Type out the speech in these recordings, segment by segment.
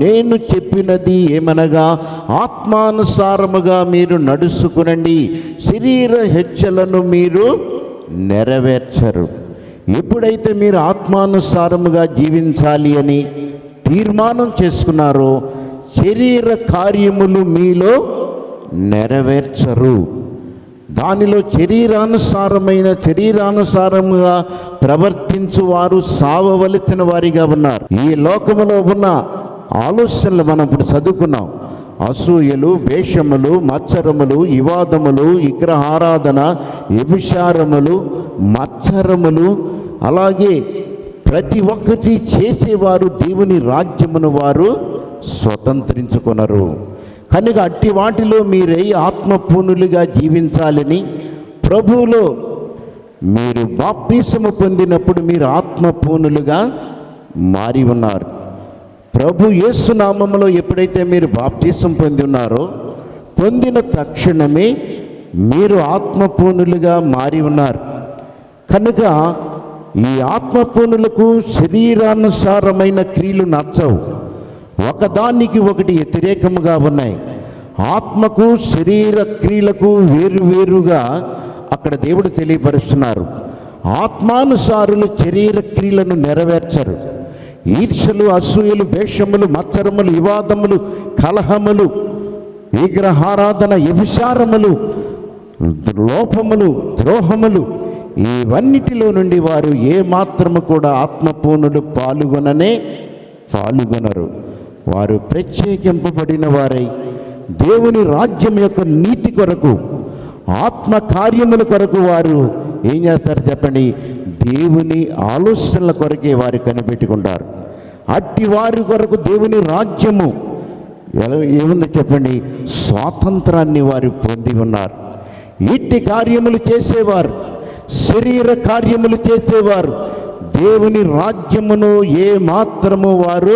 నేను చెప్పినది ఏమనగా ఆత్మానుసారముగా మీరు నడుచుకునండి శరీర హెచ్చలను మీరు నెరవేర్చరు ఎప్పుడైతే మీరు ఆత్మానుసారముగా జీవించాలి అని తీర్మానం చేసుకున్నారో శరీర కార్యములు మీలో నెరవేర్చరు దానిలో శరీరానుసారమైన శరీరానుసారముగా ప్రవర్తించువారు సావవలసిన వారిగా ఉన్నారు ఈ లోకములో ఉన్న ఆలోచనలు మనం ఇప్పుడు చదువుకున్నాం అసూయలు వేషములు మత్సరములు వివాదములు విగ్రహారాధన వ్యభిచారములు మత్సరములు అలాగే ప్రతి ఒక్కటి చేసేవారు దేవుని రాజ్యమును వారు స్వతంత్రించుకొనరు కనుక అట్టి వాటిలో మీరై ఆత్మపూర్ణులుగా జీవించాలని ప్రభువులో మీరు బాప్తీసము పొందినప్పుడు మీరు ఆత్మపూర్ణులుగా మారి ఉన్నారు ప్రభు యేసు నామములో ఎప్పుడైతే మీరు బాప్తీసం పొంది ఉన్నారో పొందిన తక్షణమే మీరు ఆత్మపూర్ణులుగా మారి ఉన్నారు కనుక ఈ ఆత్మపూర్ణులకు శరీరానుసారమైన క్రియలు నచ్చవు ఒకదానికి ఒకటి వ్యతిరేకముగా ఉన్నాయి ఆత్మకు శరీర క్రియలకు వేరువేరుగా అక్కడ దేవుడు తెలియపరుస్తున్నారు ఆత్మానుసారులు శరీర క్రియలను నెరవేర్చరు ఈర్షలు అసూయలు వేషములు మత్సరములు వివాదములు కలహములు విగ్రహారాధన వ్యభిచారములు లోపములు ద్రోహములు ఇవన్నిటిలో నుండి వారు ఏ మాత్రము కూడా ఆత్మపూర్ణులు పాల్గొననే పాల్గొనరు వారు ప్రత్యేకింపబడిన వారై దేవుని రాజ్యం యొక్క నీతి కొరకు ఆత్మ కార్యముల కొరకు వారు ఏం చేస్తారు చెప్పండి దేవుని ఆలోచనల కొరకే వారు కనిపెట్టుకుంటారు అట్టి వారి కొరకు దేవుని రాజ్యము ఎలా ఏముందో చెప్పండి స్వాతంత్రాన్ని వారు పొంది ఉన్నారు ఇట్టి కార్యములు చేసేవారు శరీర కార్యములు చేసేవారు దేవుని రాజ్యమును ఏ మాత్రము వారు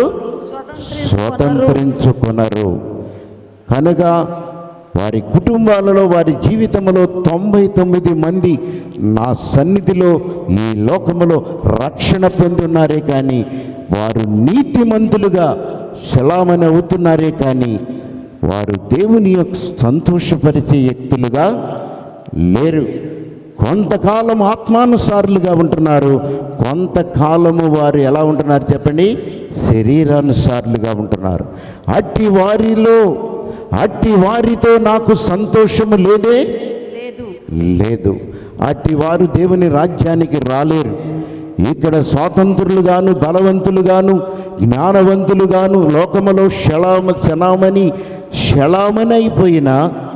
స్వతంత్రించుకొనరు కనుక వారి కుటుంబాలలో వారి జీవితంలో తొంభై తొమ్మిది మంది నా సన్నిధిలో ఈ లోకములో రక్షణ పొంది ఉన్నారే కానీ వారు నీతిమంతులుగా శలామని అవుతున్నారే కానీ వారు దేవుని యొక్క సంతోషపరిచే వ్యక్తులుగా లేరు కొంతకాలం ఆత్మానుసారులుగా ఉంటున్నారు కొంతకాలము వారు ఎలా ఉంటున్నారు చెప్పండి శరీరానుసారులుగా ఉంటున్నారు అట్టి వారిలో అట్టి వారితో నాకు సంతోషము లేదే లేదు లేదు అట్టి వారు దేవుని రాజ్యానికి రాలేరు ఇక్కడ స్వాతంత్రులుగాను బలవంతులుగాను జ్ఞానవంతులుగాను లోకములో శలామ శలామని శలామని అయిపోయిన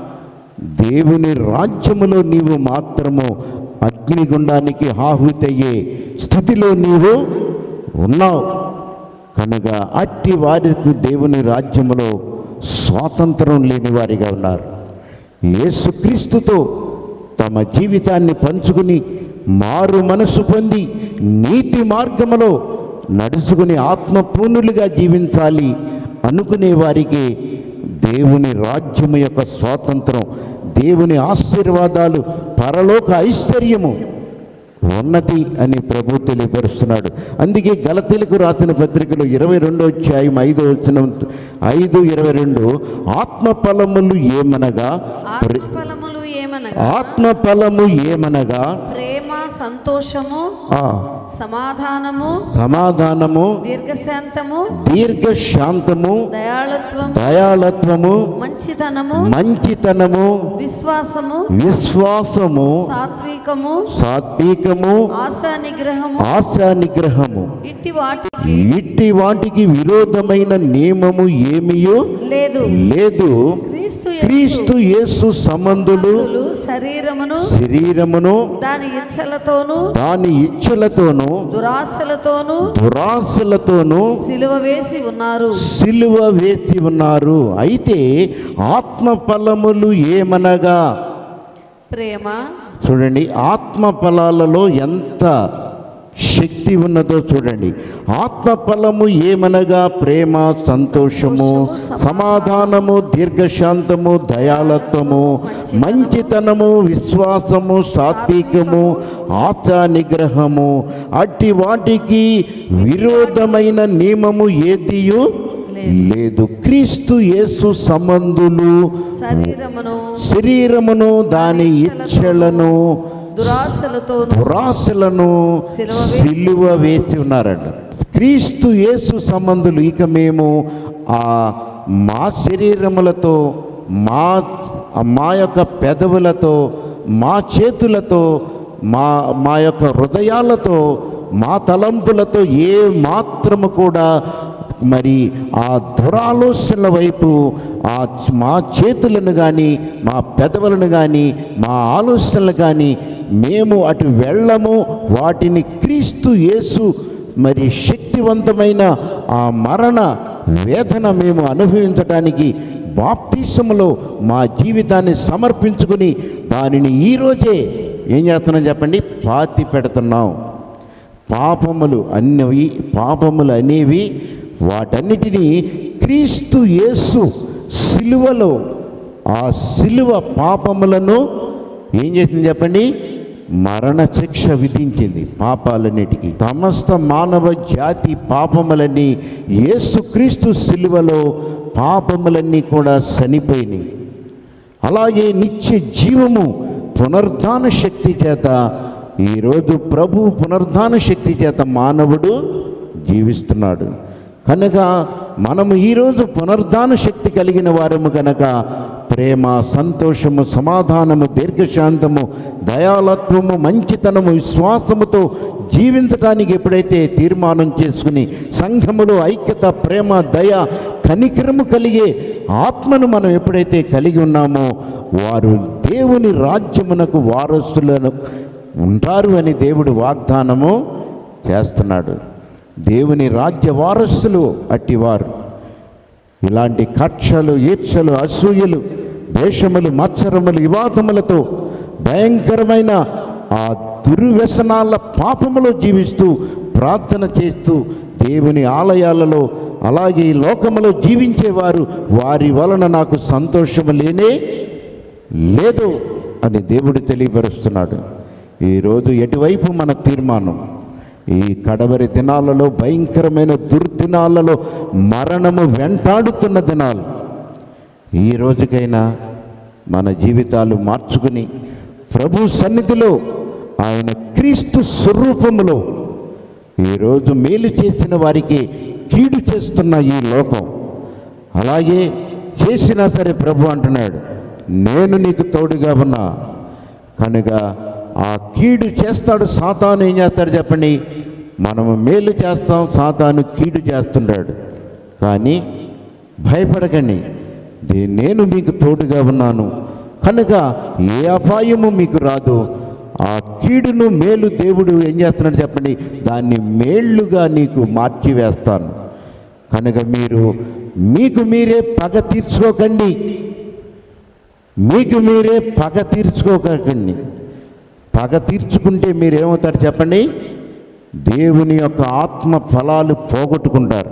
దేవుని రాజ్యములో నీవు మాత్రము అగ్నిగుండానికి ఆహుతయ్యే స్థితిలో నీవు ఉన్నావు కనుక అట్టి వారికి దేవుని రాజ్యములో స్వాతంత్రం లేని వారిగా ఉన్నారు యేసుక్రీస్తుతో తమ జీవితాన్ని పంచుకుని మారు మనసు పొంది నీతి మార్గములో నడుచుకుని ఆత్మపూర్ణులుగా జీవించాలి అనుకునే వారికి దేవుని రాజ్యము యొక్క స్వాతంత్రం దేవుని ఆశీర్వాదాలు పరలోక ఐశ్వర్యము ఉన్నది అని ప్రభు తెలియపరుస్తున్నాడు అందుకే గలతీలకు రాసిన పత్రికలో ఇరవై రెండో అధ్యాయం ఐదో వచ్చిన ఐదు ఇరవై రెండు ఆత్మ ఫలములు ఏమనగా ప్రే- ఆత్మఫలములు ఏమనగా ఆత్మ ఫలము ఏమనగా ప్రేమ సంతోషము ఆ, సమాధానము సమాధానము దీర్ఘశాంతము దీర్ఘశాంతము దయాళత్వం దయాళత్వము మంచితనము మంచితనము విశ్వాసము విశ్వాసము సాత్వికము సాత్వికము ఆశా నిగ్రహము ఆశా నిగ్రహము ఇట్టి వాటికి ఇట్టి వాటికి విరోధమైన నియమము ఏమియో లేదు లేదు క్రీస్తు క్రీస్తు యేసు సంబంధులు యందు శరీరమును శరీరమును దాని ఇచ్చలతోనూ దాని ఇచ్ఛలతోనూ దురాశలతోనూ దురాశలతోనూ సిలువ వేసి ఉన్నారు సిలువ వేసి ఉన్నారు అయితే ఆత్మ ఫలములు ఏమనగా ప్రేమ చూడండి ఆత్మ ఫలాలలో ఎంత శక్తి ఉన్నదో చూడండి ఆత్మ ఫలము ఏమనగా ప్రేమ సంతోషము సమాధానము దీర్ఘశాంతము దయాళత్వము మంచితనము విశ్వాసము సాత్వికము ఆశా నిగ్రహము అట్టి వాటికి విరోధమైన నియమము ఏదియు లేదు క్రీస్తు యేసు సంబంధులు శరీరమును శరీరమును దాని ఇచ్చలను దురాశలతోను దురాశలను సిలువ వేసి సిలువ వేసి ఉన్నారంట క్రీస్తు యేసు సంబంధులు ఇక మేము ఆ మా శరీరములతో మా మా యొక్క పెదవులతో మా చేతులతో మా మా యొక్క హృదయాలతో మా తలంపులతో ఏ మాత్రము కూడా మరి ఆ దురాలోచనల వైపు ఆ మా చేతులను కానీ మా పెదవులను కానీ మా ఆలోచనలు కానీ మేము అటు వెళ్ళము వాటిని క్రీస్తు యేసు మరి శక్తివంతమైన ఆ మరణ వేదన మేము అనుభవించడానికి బాప్తిసములో మా జీవితాన్ని సమర్పించుకుని దానిని ఈరోజే ఏం చేస్తున్నాం చెప్పండి పాతి పెడుతున్నాం పాపములు అన్నవి పాపములు అనేవి వాటన్నిటినీ క్రీస్తు యేసు సిలువలో ఆ సిలువ పాపములను ఏం చేసింది చెప్పండి మరణ శిక్ష విధించింది పాపాలన్నిటికీ సమస్త మానవ జాతి పాపములన్నీ యేసుక్రీస్తు సిలువలో పాపములన్నీ కూడా చనిపోయినాయి అలాగే నిత్య జీవము పునరుద్ధాన శక్తి చేత ఈరోజు ప్రభు పునరుద్ధాన శక్తి చేత మానవుడు జీవిస్తున్నాడు కనుక మనము ఈరోజు పునరుద్ధాన శక్తి కలిగిన వారము కనుక ప్రేమ సంతోషము సమాధానము దీర్ఘశాంతము దయాలత్వము మంచితనము విశ్వాసముతో జీవించడానికి ఎప్పుడైతే తీర్మానం చేసుకుని సంఘములో ఐక్యత ప్రేమ దయ కనికరము కలిగే ఆత్మను మనం ఎప్పుడైతే కలిగి ఉన్నామో వారు దేవుని రాజ్యమునకు వారసులను ఉంటారు అని దేవుడు వాగ్దానము చేస్తున్నాడు దేవుని రాజ్య వారసులు అట్టివారు ఇలాంటి కక్షలు ఈర్షలు అసూయలు ద్వేషములు మత్సరములు వివాదములతో భయంకరమైన ఆ దుర్వ్యసనాల పాపములో జీవిస్తూ ప్రార్థన చేస్తూ దేవుని ఆలయాలలో అలాగే ఈ లోకములో జీవించేవారు వారి వలన నాకు సంతోషము లేనే లేదు అని దేవుడు తెలియపరుస్తున్నాడు ఈరోజు ఎటువైపు మన తీర్మానం ఈ కడవరి దినాలలో భయంకరమైన దుర్దినాలలో మరణము వెంటాడుతున్న దినాలు ఈ రోజుకైనా మన జీవితాలు మార్చుకుని ప్రభు సన్నిధిలో ఆయన క్రీస్తు స్వరూపములో ఈరోజు మేలు చేసిన వారికి కీడు చేస్తున్న ఈ లోకం అలాగే చేసినా సరే ప్రభు అంటున్నాడు నేను నీకు తోడుగా ఉన్నా కనుక ఆ కీడు చేస్తాడు సాతాను ఏం చేస్తాడు చెప్పండి మనము మేలు చేస్తాం సాతాను కీడు చేస్తుంటాడు కానీ భయపడకండి దే- నేను మీకు తోడుగా ఉన్నాను కనుక ఏ అపాయము మీకు రాదు ఆ కీడును మేలు దేవుడు ఏం చేస్తున్నాడు చెప్పండి దాన్ని మేళ్ళుగా నీకు మార్చివేస్తాను కనుక మీరు మీకు మీరే పగ తీర్చుకోకండి మీకు మీరే పగ తీర్చుకోకండి పగ తీర్చుకుంటే మీరు ఏమవుతారు చెప్పండి దేవుని యొక్క ఆత్మ ఫలాలు పోగొట్టుకుంటారు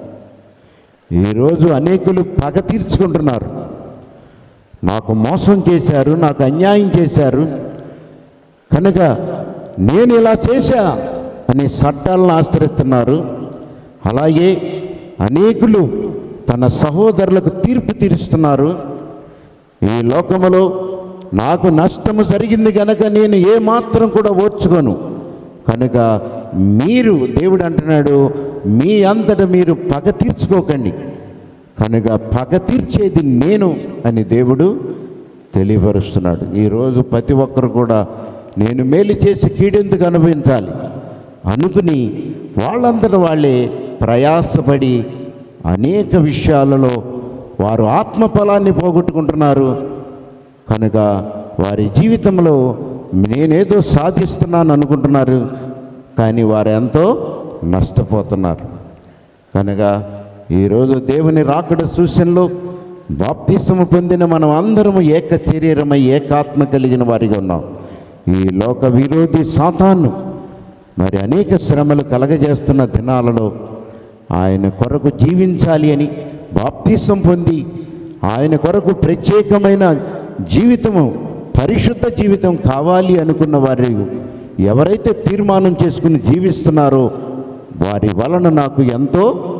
ఈరోజు అనేకులు పగ తీర్చుకుంటున్నారు నాకు మోసం చేశారు నాకు అన్యాయం చేశారు కనుక నేను ఇలా చేశా అని చట్టాలను ఆశ్రయిస్తున్నారు అలాగే అనేకులు తన సహోదరులకు తీర్పు తీరుస్తున్నారు ఈ లోకములో నాకు నష్టము జరిగింది కనుక నేను ఏ మాత్రం కూడా ఓర్చుకోను కనుక మీరు దేవుడు అంటున్నాడు మీ అంతట మీరు పగ తీర్చుకోకండి కనుక పగ తీర్చేది నేను అని దేవుడు తెలియపరుస్తున్నాడు ఈరోజు ప్రతి ఒక్కరు కూడా నేను మేలు చేసి కీడెందుకు అనుభవించాలి అనుకుని వాళ్ళంతట వాళ్ళే ప్రయాసపడి అనేక విషయాలలో వారు ఆత్మఫలాన్ని పోగొట్టుకుంటున్నారు కనుక వారి జీవితంలో నేనేదో సాధిస్తున్నాను అనుకుంటున్నారు కానీ వారు ఎంతో నష్టపోతున్నారు కనుక ఈరోజు దేవుని రాకడ సూచనలో బాప్తిసము పొందిన మనం అందరము ఏక శరీరమై ఏకాత్మ కలిగిన వారిగా ఉన్నాం ఈ లోక విరోధి సాతాను మరి అనేక శ్రమలు కలగజేస్తున్న దినాలలో ఆయన కొరకు జీవించాలి అని బాప్తిసం పొంది ఆయన కొరకు ప్రత్యేకమైన జీవితము పరిశుద్ధ జీవితం కావాలి అనుకున్న వారు ఎవరైతే తీర్మానం చేసుకుని జీవిస్తున్నారో వారి వలన నాకు ఎంతో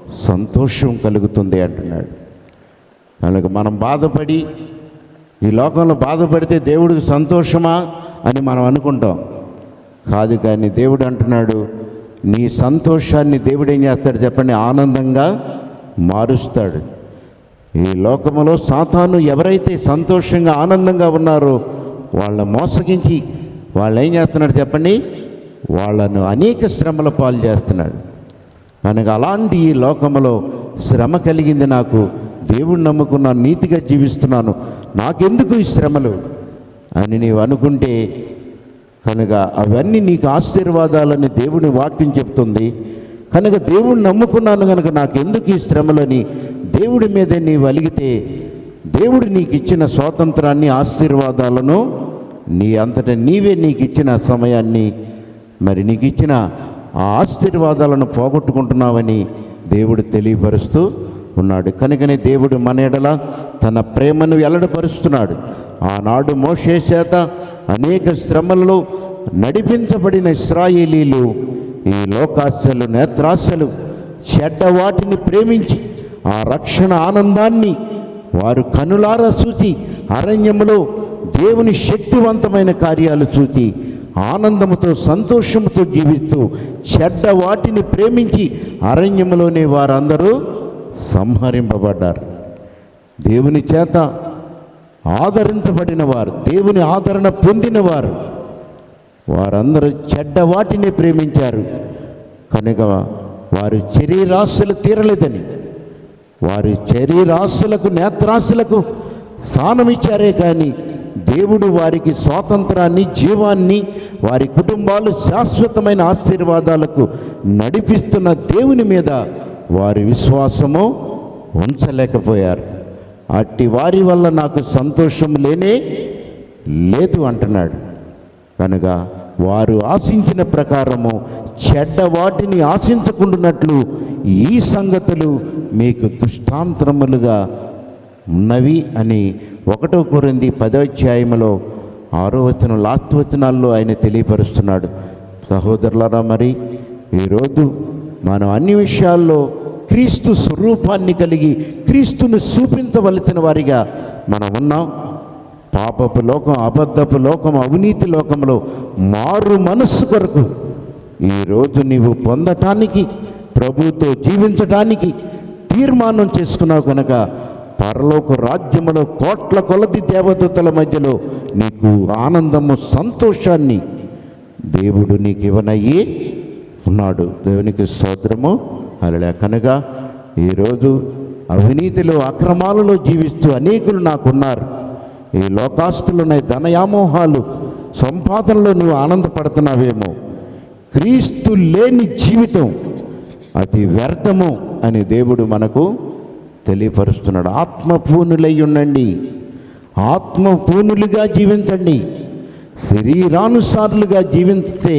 సంతోషం కలుగుతుంది అంటున్నాడు కనుక మనం బాధపడి ఈ లోకంలో బాధపడితే దేవుడికి సంతోషమా అని మనం అనుకుంటాం కాదు కానీ దేవుడు అంటున్నాడు నీ సంతోషాన్ని దేవుడు ఏం చేస్తాడు చెప్పండి ఆనందంగా మారుస్తాడు ఈ లోకములో సాతాను ఎవరైతే సంతోషంగా ఆనందంగా ఉన్నారో వాళ్ళ మోసగించి వాళ్ళు ఏం చేస్తున్నాడు చెప్పండి వాళ్ళను అనేక శ్రమల పాలు చేస్తున్నాడు కనుక అలాంటి ఈ లోకములో శ్రమ కలిగింది నాకు దేవుణ్ణి నమ్ముకున్నాను నీతిగా జీవిస్తున్నాను నాకెందుకు ఈ శ్రమలు అని నీవు అనుకుంటే కనుక అవన్నీ నీకు ఆశీర్వాదాలని దేవుని వాక్యం చెప్తుంది కనుక దేవుణ్ణి నమ్ముకున్నాను కనుక నాకెందుకు ఈ శ్రమలని దేవుడి మీద నీవు అలిగితే దేవుడు నీకు ఇచ్చిన స్వాతంత్రాన్ని ఆశీర్వాదాలను నీ అంతటా నీవే నీకు ఇచ్చిన సమయాన్ని మరి నీకు ఇచ్చిన ఆ ఆశీర్వాదాలను పోగొట్టుకుంటున్నావని దేవుడు తెలియపరుస్తూ ఉన్నాడు కనుకనే దేవుడు మన ఎడల తన ప్రేమను వెల్లడిపరుస్తున్నాడు ఆనాడు మోషే చేత అనేక శ్రమలలో నడిపించబడిన ఇస్రాయేలీలు ఈ లోకాశలు నేత్రాశలు చెడ్డ వాటిని ప్రేమించి ఆ రక్షణ ఆనందాన్ని వారు కనులారా చూచి అరణ్యములో దేవుని శక్తివంతమైన కార్యాలు చూచి ఆనందముతో సంతోషముతో జీవిస్తూ చెడ్డ వాటిని ప్రేమించి అరణ్యములోనే వారందరూ సంహరింపబడ్డారు దేవుని చేత ఆదరించబడిన వారు దేవుని ఆదరణ పొందినవారు వారందరూ చెడ్డ వాటిని ప్రేమించారు కనుక వారు శరీరాశలు తీరలేదని వారి శరీరాశులకు నేత్రాశులకు స్థానం ఇచ్చారే కానీ దేవుడు వారికి స్వాతంత్రాన్ని జీవాన్ని వారి కుటుంబాలు శాశ్వతమైన ఆశీర్వాదాలకు నడిపిస్తున్న దేవుని మీద వారి విశ్వాసము ఉంచలేకపోయారు అట్టి వారి వల్ల నాకు సంతోషం లేనే లేదు అంటున్నాడు కనుక వారు ఆశించిన ప్రకారము చెడ్డ వాటిని ఆశించకుండానట్లు ఈ సంగతులు మీకు దుష్టాంతరములుగా ఉన్నవి అని ఒకటో కొరింది పదోధ్యాయములో ఆరో వచనం లాస్ట్ వచనాల్లో ఆయన తెలియపరుస్తున్నాడు సహోదరులారా మరి ఈరోజు మనం అన్ని విషయాల్లో క్రీస్తు స్వరూపాన్ని కలిగి క్రీస్తును చూపించవలసిన వారిగా మనం ఉన్నాం పాపపు లోకం అబద్ధపు లోకం అవినీతి లోకంలో మారు మనస్సు కొరకు ఈరోజు నీవు పొందటానికి ప్రభుతో జీవించటానికి తీర్మానం చేసుకున్నావు కనుక పరలోక రాజ్యములో కోట్ల కొలది దేవదూతల మధ్యలో నీకు ఆనందము సంతోషాన్ని దేవుడు నీకు ఇవ్వనయ్యి ఉన్నాడు దేవునికి స్తోత్రము అలా కనుక ఈరోజు అవినీతిలో అక్రమాలలో జీవిస్తూ అనేకులు నాకున్నారు ఈ లోకాస్తులున్నాయి ధనయామోహాలు సంపాదనలో నువ్వు ఆనందపడుతున్నావేమో క్రీస్తు లేని జీవితం అతి వ్యర్థము అని దేవుడు మనకు తెలియపరుస్తున్నాడు ఆత్మపూనులై ఉండండి ఆత్మపూనులుగా జీవించండి శరీరానుసారులుగా జీవిస్తే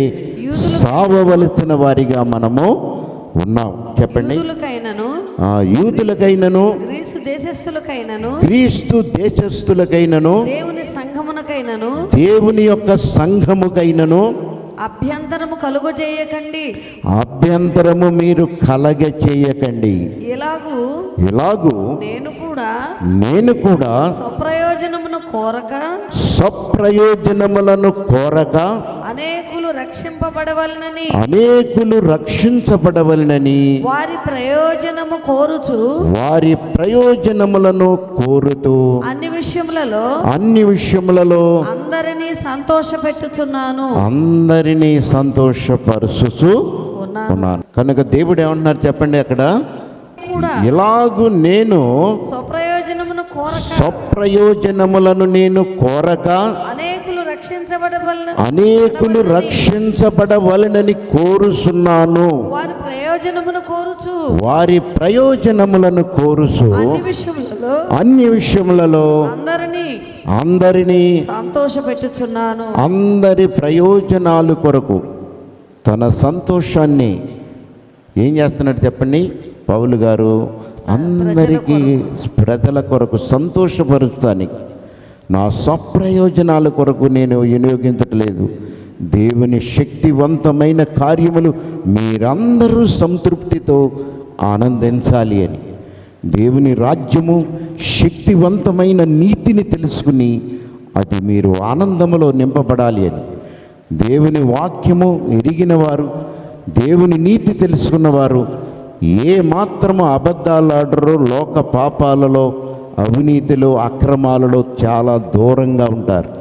సావవలసిన వారిగా మనము ఉన్నాం చెప్పండి యూదులకైనను ఆ యూదులకైనను గ్రీసు దేశస్థులకైనను క్రీస్తు దేశస్థులకైనను దేవుని సంఘమునకైనను దేవుని యొక్క సంఘముకైనను అభ్యంతరము కలుగజేయకండి అభ్యంతరము మీరు కలగ చేయకండి ఇలాగూ ఇలాగూ నేను కూడా నేను కూడా స్వప్రయోజనమును కోరక స్వప్రయోజనములను కోరక అనేకులు రక్షింపబడవలనని అనేకులు రక్షించబడవలనని వారి ప్రయోజనము కోరుచు వారి ప్రయోజనములను కోరుతూ అన్ని విషయములలో అన్ని విషయములలో అందరినీ సంతోషపెట్టుచున్నాను అందరినీ సంతోషపరుచుచు ఉన్నాను ఉన్నాను కనుక దేవుడు ఏమంటున్నారు చెప్పండి అక్కడ కూడా ఇలాగు నేను స్వప్రయోజనమును కోరక స్వప్రయోజనములను నేను కోరక అనేకులు రక్షించబడవలన అనేకులు రక్షించబడవలనని కోరుచున్నాను వారి ప్రయోజనమును కోరుచు వారి ప్రయోజనములను కోరుచు అన్ని విషయములలో అన్ని విషయములలో అందరినీ అందరినీ సంతోషపెట్టుచున్నాను అందరి ప్రయోజనాలు కొరకు తన సంతోషాన్ని ఏం చేస్తున్నాడు చెప్పండి పౌలు గారు అందరికీ ప్రజల కొరకు సంతోషపరుస్తానికి నా స్వప్రయోజనాల కొరకు నేను వినియోగించట్లేదు దేవుని శక్తివంతమైన కార్యములు మీరందరూ సంతృప్తితో ఆనందించాలి అని దేవుని రాజ్యము శక్తివంతమైన నీతిని తెలుసుకుని అది మీరు ఆనందములో నింపబడాలి అని దేవుని వాక్యము ఎరిగిన వారు దేవుని నీతి తెలుసుకున్నవారు ఏ మాత్రము అబద్ధాలాడరో లోక పాపాలలో అవినీతిలో అక్రమాలలో చాలా దూరంగా ఉంటారు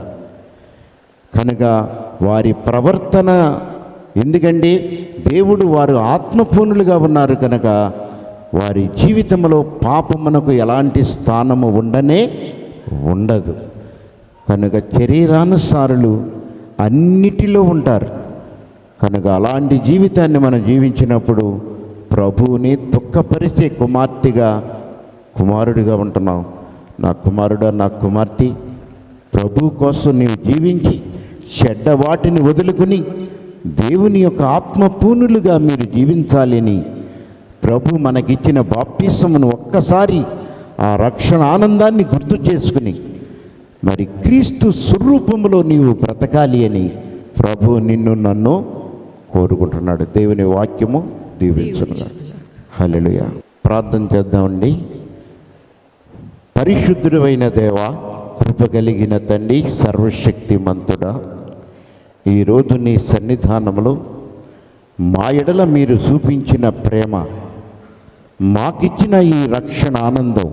కనుక వారి ప్రవర్తన ఎందుకంటే దేవుడు వారు ఆత్మపూర్ణులుగా ఉన్నారు కనుక వారి జీవితంలో పాపమునకు ఎలాంటి స్థానము ఉండనే ఉండదు కనుక శరీరానుసారులు అన్నిటిలో ఉంటారు కనుక అలాంటి జీవితాన్ని మనం జీవించినప్పుడు ప్రభువుని దుఃఖపరిచే కుమార్తెగా కుమారుడిగా ఉంటున్నాం నా కుమారుడు నా కుమార్తె ప్రభు కోసం నీవు జీవించి చెడ్డ వాటిని వదులుకుని దేవుని యొక్క ఆత్మపూర్ణులుగా మీరు జీవించాలని ప్రభు మనకిచ్చిన బాప్టిసమును ఒక్కసారి ఆ రక్షణ ఆనందాన్ని గుర్తు చేసుకుని మరి క్రీస్తు స్వరూపంలో నీవు బ్రతకాలి అని ప్రభు నిన్ను నన్ను కోరుకుంటున్నాడు దేవుని వాక్యము దీవించుగా హల్లెలూయా ప్రార్థన చేద్దామండి పరిశుద్ధుడు అయిన దేవ కృప కలిగిన తండ్రి సర్వశక్తిమంతుడా ఈరోజు నీ సన్నిధానంలో మా ఎడల మీరు చూపించిన ప్రేమ మాకిచ్చిన ఈ రక్షణ ఆనందం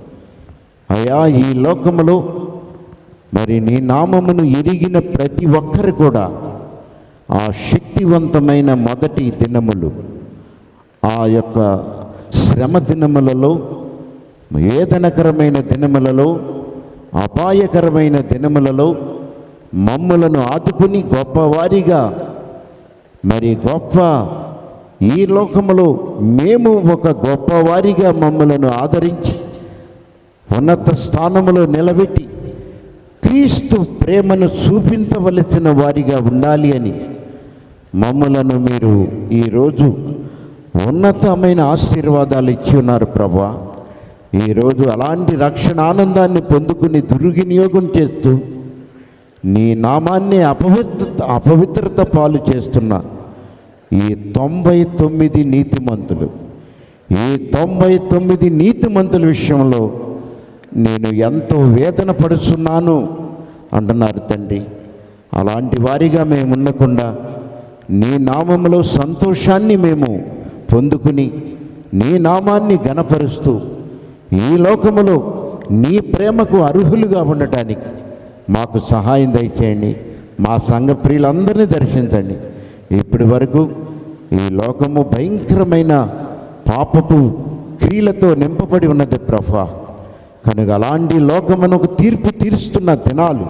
అయా ఈ లోకములో మరి నీ నామమును ఎరిగిన ప్రతి ఒక్కరు కూడా ఆ శక్తివంతమైన మొదటి దినములు ఆ యొక్క శ్రమ దినములలో వేదనకరమైన దినములలో అపాయకరమైన దినములలో మమ్ములను ఆదుకుని గొప్పవారిగా మరి గొప్ప ఈ లోకములో మేము ఒక గొప్పవారిగా మమ్మలను ఆదరించి ఉన్నత స్థానములో నిలబెట్టి క్రీస్తు ప్రేమను చూపించవలసిన వారిగా ఉండాలి అని మమ్మలను మీరు ఈరోజు ఉన్నతమైన ఆశీర్వాదాలు ఇచ్చి ఉన్నారు ప్రభా ఈరోజు అలాంటి రక్షణ ఆనందాన్ని పొందుకుని దుర్వినియోగం చేస్తూ నీ నామాన్ని అపవిత్ర అపవిత్రత పాలు చేస్తున్న ఈ తొంభై తొమ్మిది నీతిమంతులు ఈ తొంభై తొమ్మిది నీతిమంతుల విషయంలో నేను ఎంతో వేదన పడుతున్నాను అంటున్నారు తండ్రి అలాంటి వారిగా మేము ఉండకుండా నీ నామములో సంతోషాన్ని మేము పొందుకుని నీ నామాన్ని గనపరుస్తూ ఈ లోకములో నీ ప్రేమకు అర్హులుగా ఉండటానికి మాకు సహాయం దయచేయండి మా సంఘ ప్రియులందరినీ దర్శించండి ఇప్పటి వరకు ఈ లోకము భయంకరమైన పాపపు క్రియలతో నింపబడి ఉన్నది ప్రభా కనుక అలాంటి లోకమునకు తీర్పు తీరుస్తున్న దినాలు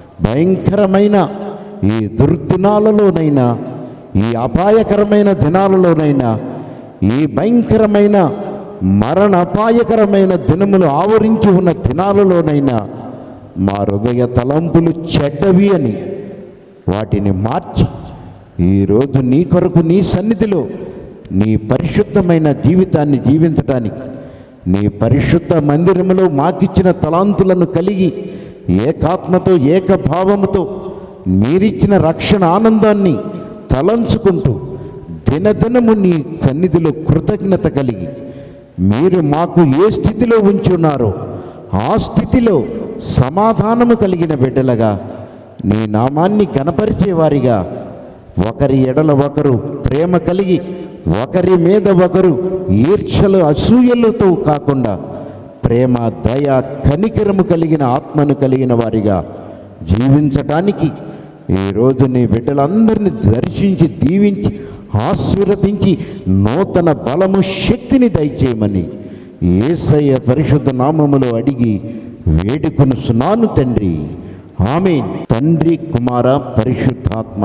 భయంకరమైన ఈ దుర్దినాలలోనైనా ఈ అపాయకరమైన దినాలలోనైనా ఈ భయంకరమైన మరణ అపాయకరమైన దినములు ఆవరించి ఉన్న దినాలలోనైనా మా హృదయ తలంపులు చెడ్డవి అని వాటిని మార్చి ఈరోజు నీ కొరకు నీ సన్నిధిలో నీ పరిశుద్ధమైన జీవితాన్ని జీవించటానికి నీ పరిశుద్ధ మందిరములో మాకిచ్చిన తలాంతులను కలిగి ఏకాత్మతో ఏకభావముతో మీరిచ్చిన రక్షణ ఆనందాన్ని తలంచుకుంటూ దినదినము నీ సన్నిధిలో కృతజ్ఞత కలిగి మీరు మాకు ఏ స్థితిలో ఉంచున్నారో ఆ స్థితిలో సమాధానము కలిగిన బిడ్డలుగా నీ నామాన్ని గనపరిచేవారిగా ఒకరి ఎడల ఒకరు ప్రేమ కలిగి ఒకరి మీద ఒకరు ఈర్షలు అసూయలతో కాకుండా ప్రేమ దయ కనికరము కలిగిన ఆత్మను కలిగిన వారిగా జీవించటానికి ఈరోజు నీ బిడ్డలందరినీ దర్శించి దీవించి ఆశీర్వదించి నూతన బలము శక్తిని దయచేయమని ఏసయ్య పరిశుద్ధ నామములో అడిగి వేడుకొనుసున్నాను తండ్రి ఆమె తండ్రి కుమార పరిశుద్ధాత్మ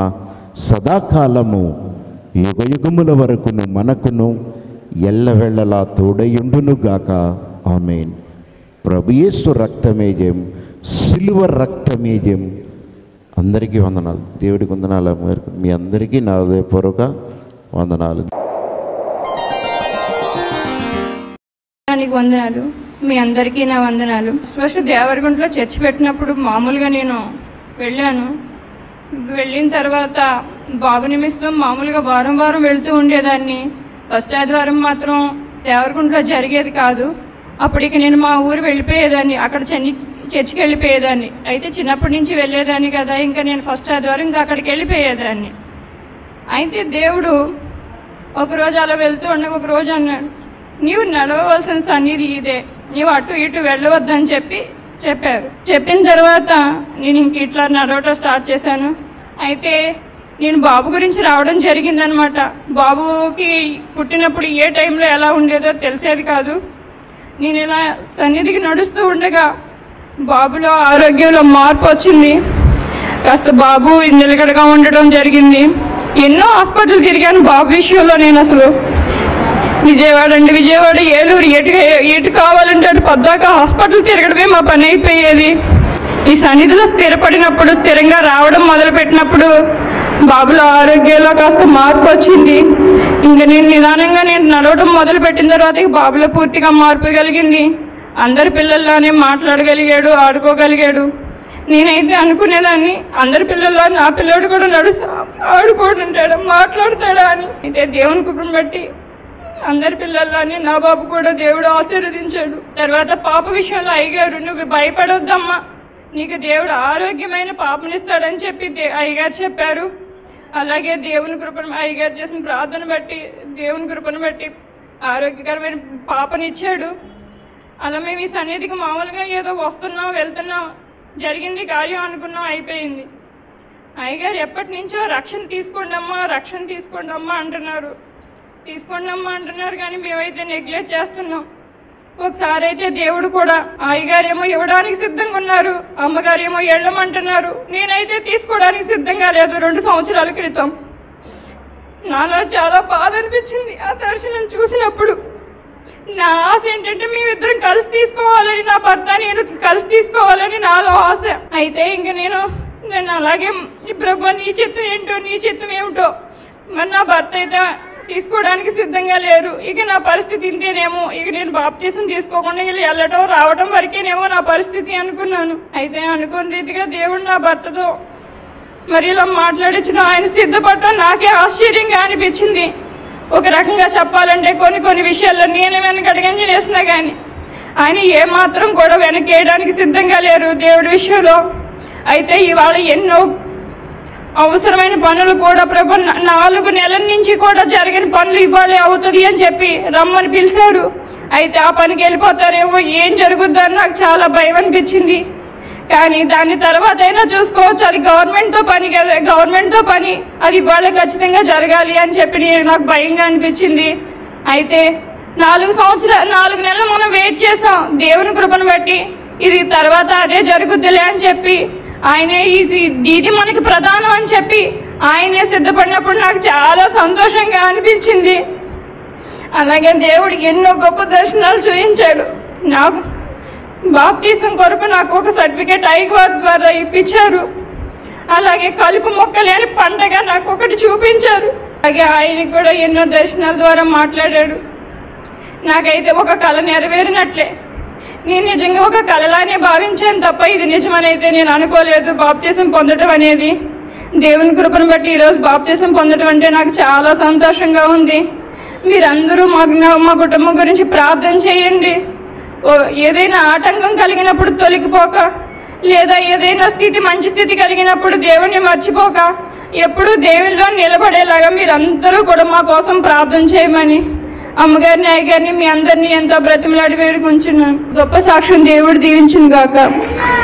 సదాకాలము యుగయుగముల వరకును మనకును ఎల్లవెళ్ళలా తోడయుండునుగాక ఆమెన్ ప్రభుయేసు రక్తమేజం సిలువ రక్తమేజం అందరికీ వందనాలు దేవుడికి వందనాలు మీ అందరికీ నా హృదయపూర్వక వందనాలు దానికి వందనాలు మీ అందరికీ నా వందనాలు ఫస్ట్ దేవరగుంటలో చర్చ్ పెట్టినప్పుడు మామూలుగా నేను వెళ్ళాను వెళ్ళిన తర్వాత బాబు నిమిత్తం మామూలుగా వారం వారం వెళ్తూ ఉండేదాన్ని ఫస్ట్ ఆదివారం మాత్రం దేవరగుంట్లో జరిగేది కాదు అప్పటికి నేను మా ఊరు వెళ్ళిపోయేదాన్ని అక్కడ చెన్ని చర్చికి వెళ్ళిపోయేదాన్ని అయితే చిన్నప్పటి నుంచి వెళ్ళేదాన్ని కదా ఇంకా నేను ఫస్ట్ ఆదివారం ఇంకా అక్కడికి వెళ్ళిపోయేదాన్ని అయితే దేవుడు ఒకరోజు అలా వెళ్తూ ఉండగా ఒక రోజు అన్నాడు నీవు నడవవలసిన సన్నిధి ఇదే నీవు అటు ఇటు వెళ్ళవద్దని చెప్పి చెప్పారు చెప్పిన తర్వాత నేను ఇంక ఇట్లా నడవటం స్టార్ట్ చేశాను అయితే నేను బాబు గురించి రావడం జరిగిందనమాట బాబుకి పుట్టినప్పుడు ఏ టైంలో ఎలా ఉండేదో తెలిసేది కాదు నేను ఇలా సన్నిధికి నడుస్తూ ఉండగా బాబులో ఆరోగ్యంలో మార్పు వచ్చింది కాస్త బాబు నిలకడగా ఉండడం జరిగింది ఎన్నో హాస్పిటల్ తిరిగాను బాబు విషయంలో నేను అసలు విజయవాడ అండి విజయవాడ ఏలూరు ఎటు ఎటు కావాలంటే అటు పద్దాక హాస్పిటల్ తిరగడమే మా పని అయిపోయేది ఈ సన్నిధిలో స్థిరపడినప్పుడు స్థిరంగా రావడం మొదలుపెట్టినప్పుడు బాబులో ఆరోగ్యంలో కాస్త మార్పు వచ్చింది ఇంకా నేను నిదానంగా నేను నడవడం మొదలుపెట్టిన తర్వాత ఇక బాబులో పూర్తిగా మార్పు కలిగింది అందరి పిల్లల్లోనే మాట్లాడగలిగాడు ఆడుకోగలిగాడు నేనైతే అనుకునేదాన్ని అందరి పిల్లల్లో నా పిల్లోడు కూడా నడు ఆడుకుంటుంటాడు మాట్లాడతాడా అని అయితే దేవుని కృపను బట్టి అందరి పిల్లల్లోని నా బాబు కూడా దేవుడు ఆశీర్వదించాడు తర్వాత పాప విషయంలో అయ్యగారు నువ్వు భయపడొద్దమ్మా నీకు దేవుడు ఆరోగ్యమైన పాపనిస్తాడని చెప్పి దే- అయ్యగారు చెప్పారు అలాగే దేవుని కృపను అయ్యగారు చేసిన ప్రార్థన బట్టి దేవుని కృపను బట్టి ఆరోగ్యకరమైన పాపనిచ్చాడు అలా మేము ఈ సన్నిధికి మామూలుగా ఏదో వస్తున్నాం వెళ్తున్నాం జరిగింది కార్యం అనుకున్నాం అయిపోయింది అయ్యగారు ఎప్పటి నుంచో రక్షణ తీసుకోండి అమ్మా రక్షణ తీసుకోండి అమ్మా అంటున్నారు తీసుకోండి అమ్మా అంటున్నారు కానీ మేమైతే నెగ్లెక్ట్ చేస్తున్నాం ఒకసారి అయితే దేవుడు కూడా అయ్యగారేమో ఇవ్వడానికి సిద్ధంగా ఉన్నారు అమ్మగారేమో వెళ్ళమంటున్నారు నేనైతే తీసుకోవడానికి సిద్ధంగా లేదు రెండు సంవత్సరాల క్రితం నాలో చాలా బాధ అనిపించింది ఆ దర్శనం చూసినప్పుడు నా ఆశ ఏంటంటే మేమిద్దరం కలిసి తీసుకోవాలని నా భర్త నేను కలిసి తీసుకోవాలని నాలో ఆశ అయితే ఇంక నేను నేను అలాగే "ఈ ప్రభు నీ చిత్తం ఏంటో నీ చిత్తం ఏమిటో మరి నా భర్త అయితే తీసుకోవడానికి సిద్ధంగా లేరు ఇక నా పరిస్థితి ఇంతేనేమో ఇక నేను బాప్తీసం తీసుకోకుండా వీళ్ళు వెళ్ళటం రావటం వరకేనేమో నా పరిస్థితి అనుకున్నాను అయితే అనుకున్న రీతిగా దేవుడు నా భర్తతో మరి ఇలా మాట్లాడించిన ఆయన సిద్ధపడటం నాకే ఆశ్చర్యంగా అనిపించింది ఒక రకంగా చెప్పాలంటే కొన్ని కొన్ని విషయాల్లో నేను వెనకడగంజి వేసినా కానీ ఆయన ఏమాత్రం కూడా వెనకేయడానికి సిద్ధంగా లేరు దేవుడి విషయంలో అయితే ఇవాళ ఎన్నో అవసరమైన పనులు కూడా ప్రభు నా- నాలుగు నెలల నుంచి కూడా జరిగిన పనులు ఇవ్వాలి అవుతుంది అని చెప్పి రమ్మని పిలిచారు అయితే ఆ పనికి వెళ్ళిపోతారేమో ఏం జరుగుద్దో అని నాకు చాలా భయం అనిపించింది కానీ దాని తర్వాత అయినా చూసుకోవచ్చు అది గవర్నమెంట్తో పని కదా గవర్నమెంట్తో పని అది ఇవాళ ఖచ్చితంగా జరగాలి అని చెప్పి నేను నాకు భయంగా అనిపించింది అయితే నాలుగు సంవత్సరాలు నాలుగు నెలలు మనం వెయిట్ చేసాం దేవుని కృపను బట్టి ఇది తర్వాత అదే జరుగుద్దిలే అని చెప్పి ఆయనే ఇది ఇది మనకి ప్రధానం అని చెప్పి ఆయనే సిద్ధపడినప్పుడు నాకు చాలా సంతోషంగా అనిపించింది అలాగే దేవుడు ఎన్నో గొప్ప దర్శనాలు చూపించాడు నాకు బాప్తీసం కొరకు నాకు ఒక సర్టిఫికేట్ ఐగ్వార్ ద్వారా ఇప్పించారు అలాగే కలుపు మొక్కలేని పండగ నాకు ఒకటి చూపించారు అలాగే ఆయనకి కూడా ఎన్నో దర్శనాల ద్వారా మాట్లాడాడు నాకైతే ఒక కళ నెరవేరినట్లే నేను నిజంగా ఒక కళలానే భావించాను తప్ప ఇది నిజమనైతే నేను అనుకోలేదు బాప్తీసం పొందడం అనేది దేవుని కృపను బట్టి ఈరోజు బాప్తీసం పొందడం అంటే నాకు చాలా సంతోషంగా ఉంది మీరందరూ మాకు నా- మా కుటుంబం గురించి ప్రార్థన చేయండి ఓ ఏదైనా ఆటంకం కలిగినప్పుడు తొలగిపోక లేదా ఏదైనా స్థితి మంచి స్థితి కలిగినప్పుడు దేవుణ్ణి మర్చిపోక ఎప్పుడూ దేవుల్లో నిలబడేలాగా మీరందరూ కూడా మా కోసం ప్రార్థన చేయమని అమ్మగారిని అయ్యగారిని మీ అందరినీ ఎంతో బ్రతిమలాడి వేడుకుంటున్నాను గొప్ప సాక్ష్యం దేవుడు దీవించును గాక